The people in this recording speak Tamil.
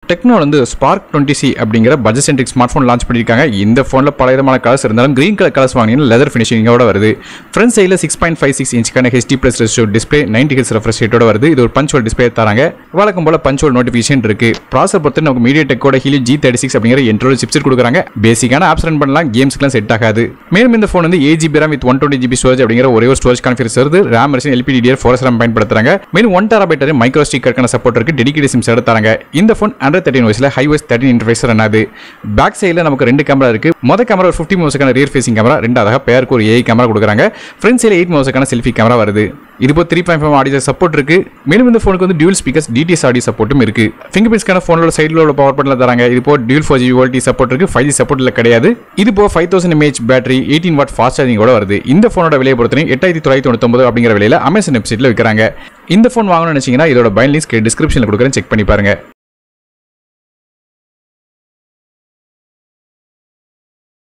டெக்னோ வந்து ஸ்பார்க் டுவெண்ட்டி சி அப்படிங்கிற budget centric smart phone launch பண்ணியிருக்காங்க இந்த ஃபோனில் பல விதமான கலர்ஸ் இருந்தாலும் கிரீன் கலர் கலர்ஸ் வாங்கினீங்கன்னா லெதர் ஃபினிஷிங்கோட வருது ஃப்ரண்ட் சைடில் சிக்ஸ் பாயிண்ட் ஃபைவ் சிக்ஸ் இன்ச்சுக்கான ஹெச்டி ப்ளஸ் ரெஸ்டோ டிஸ்பிளே நைன்டி ஹெட்ஸ் ரெஃப்ரெஷ் ரேட்டோட வருது இது ஒரு பஞ்சுவல் டிஸ்பிளே தராங்க வழக்கம் போல பஞ்சுவல் நோட்டிஃபிகேஷன் இருக்கு ப்ராசர் பொறுத்து நமக்கு மீடியா டெக்கோட ஹீலி ஜி தேர்ட்டி சிக்ஸ் அப்படிங்கிற என்ட்ரோட சிப்செட் கொடுக்குறாங்க பேசிக்கான ஆப்ஸ் ரன் பண்ணலாம் கேம்ஸ்க்குலாம் செட் ஆகாது மேலும் இந்த ஃபோன் வந்து ஏஜி RAM with one twenty GB storage அப்படிங்கிற ஒரே ஒரு ஸ்டோரேஜ் கான்ஃபிகரேஷன் வருது RAM version LPDDR four RAM பயன்படுத்துறாங்க மேலும் ஒன் டெராபைட் மைக்ரோ ஸ்டிக்கருக்கான சப்போர்ட் இருக்கு டெடிகேட் சிம்ஸ் தராங்க இந்த ஃபோன் அண்டர் தேர்ட்டின் வயசில் HiOS thirteen interface run ஆகுது பேக் சைடில் நமக்கு ரெண்டு கேமரா இருக்கு மொத கேமரா ஒரு ஃபிஃப்டி மோஸுக்கான ரியர் ஃபேசிங் கேமரா ரெண்டாவதாக பேருக்கு ஒரு ஏஐ கேமரா கொடுக்குறாங்க ஃப்ரண்ட் சைடில் எயிட் மோஸுக்கான செல்ஃபி கேமரா வருது இது போல் three point five audio support இருக்கு மேலும் இந்த ஃபோனுக்கு வந்து டியூல் ஸ்பீக்கர்ஸ் டிடிஎஸ் ஆடியோ சப்போர்ட்டும் இருக்கு ஃபிங்கர் பிரிண்ட்ஸ்க்கான ஃபோனோட சைடில் உள்ள பவர் பட்டனில் தராங்க இது போல் dual four GB VoLTE support இருக்கு ஃபைவ் ஜி சப்போர்ட் இல்லை கிடையாது இது போக five thousand mAh battery eighteen watt fast charging கூட வருது இந்த ஃபோனோட விலையை பொறுத்தவரை எட்டாயிரத்தி தொள்ளாயிரத்தி தொண்ணூத்தொம்பது அப்படிங்கிற விலையில அமேசான் வெப்சைட்டில் விற்கிறாங்க இந்த ஃபோன் வாங்கணும்னு நினைச்சீங்கன்னா இதோட பைன் லிங்க் டிஸ்கிரிப்ஷனில் கொடுக்குறேன் செக் பண்ணி பாருங்க